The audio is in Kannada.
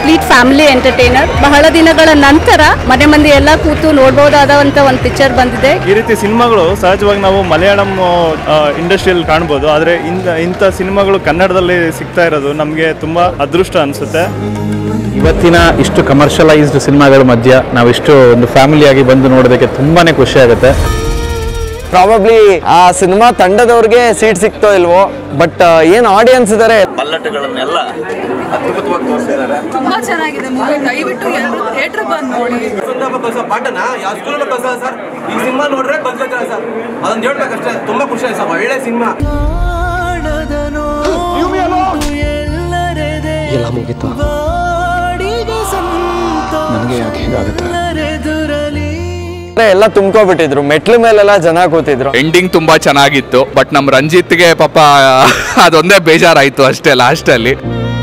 ಕಂಪ್ಲೀಟ್ ಫ್ಯಾಮಿಲಿ ಎಂಟರ್ಟೈನರ್ ಬಹಳ ದಿನಗಳ ನಂತರ ಮನೆ ಮಂದಿ ಎಲ್ಲ ಕೂತು ನೋಡ್ಬೋದಾದಂತ ಒಂದು ಪಿಕ್ಚರ್ ಬಂದಿದೆ ಈ ರೀತಿ ಸಿನಿಮಾಗಳು ಸಹಜವಾಗಿ ನಾವು ಮಲಯಾಳಂ ಇಂಡಸ್ಟ್ರಿಯಲ್ಲಿ ಕಾಣ್ಬೋದು ಆದರೆ ಇಂಥ ಇಂಥ ಸಿನಿಮಾಗಳು ಕನ್ನಡದಲ್ಲಿ ಸಿಗ್ತಾ ಇರೋದು ನಮಗೆ ತುಂಬ ಅದೃಷ್ಟ ಅನಿಸುತ್ತೆ ಇವತ್ತಿನ ಇಷ್ಟು ಕಮರ್ಷಿಯಲೈಸ್ಡ್ ಸಿನಿಮಾಗಳ ಮಧ್ಯ ನಾವಿಷ್ಟು ಒಂದು ಫ್ಯಾಮಿಲಿಯಾಗಿ ಬಂದು ನೋಡೋದಕ್ಕೆ ತುಂಬಾನೇ ಖುಷಿ ಆಗುತ್ತೆ ಪ್ರಾಬಬ್ಲಿ ಆ ಸಿನಿಮಾ ತಂಡದವ್ರಿಗೆ ಸೀಟ್ ಸಿಕ್ತೋ ಇಲ್ವೋ ಬಟ್ ಏನ್ ಆಡಿಯನ್ಸ್ ಇದಾರೆ ತುಂಬಾ ಚೆನ್ನಾಗಿದೆ ಮೂವಿ ದಯವಿಟ್ಟು ಎಲ್ಲರೂ ಥಿಯೇಟರ್ ಬಂದು ನೋಡಿ ಕಲಿಸೋ ಪಾಠನ ಯಾವ ಸ್ಕೂಲಲ್ಲೂ ಕಲಿಸಲ್ಲ ಸರ್ ಈ ಸಿನಿಮಾ ನೋಡ್ರೆ ಕಲ್ತಿರ್ತಾರೆ ಸರ್ ಅದನ್ನ ಹೇಳ್ಬೇಕಷ್ಟೇ ತುಂಬಾ ಖುಷಿ ಆಯ್ತು ಸರ್ ಒಳ್ಳೆ ಸಿನಿಮಾ ಎಲ್ಲ ಮುಗೀತು ಎಲ್ಲ ತುಂಬ್ಕೊಬಿಟ್ಟಿದ್ರು ಮೆಟ್ಲ ಮೇಲೆಲ್ಲ ಜನ ಕೂತಿದ್ರು ಎಂಡಿಂಗ್ ತುಂಬಾ ಚೆನ್ನಾಗಿತ್ತು ಬಟ್ ನಮ್ ರಂಜಿತ್ಗೆ ಪಾಪ ಅದೊಂದೇ ಬೇಜಾರಾಯ್ತು ಅಷ್ಟೇ ಲಾಸ್ಟ್ ಅಲ್ಲಿ